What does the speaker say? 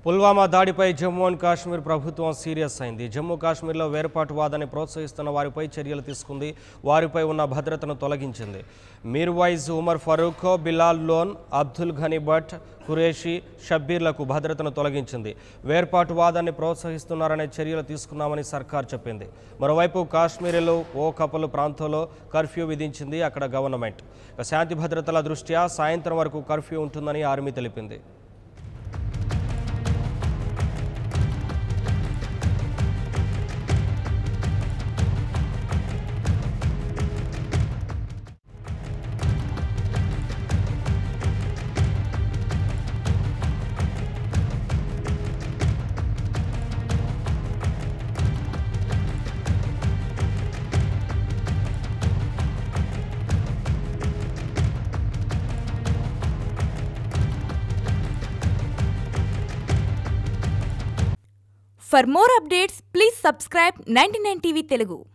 పుల్వామా దాడిపై జమ్మూ అండ్ కాశ్మీర్ ప్రభుత్వం సీరియస్ అయింది జమ్మూ కాశ్మీర్లో వేర్పాటువాదాన్ని ప్రోత్సహిస్తున్న వారిపై చర్యలు తీసుకుంది వారిపై ఉన్న భద్రతను తొలగించింది మీర్వైజ్ ఉమర్ ఫరూక్ బిలాల్ లోన్ అబ్దుల్ ఘనీ భట్ ఖురేషి షబ్బీర్లకు భద్రతను తొలగించింది వేర్పాటువాదాన్ని ప్రోత్సహిస్తున్నారనే చర్యలు తీసుకున్నామని సర్కార్ చెప్పింది మరోవైపు కాశ్మీర్లో ఓ కపలు ప్రాంతంలో కర్ఫ్యూ విధించింది అక్కడ గవర్నమెంట్ ఇక శాంతి భద్రతల దృష్ట్యా సాయంత్రం వరకు కర్ఫ్యూ ఉంటుందని ఆర్మీ తెలిపింది For more updates, please subscribe 99 TV Telugu.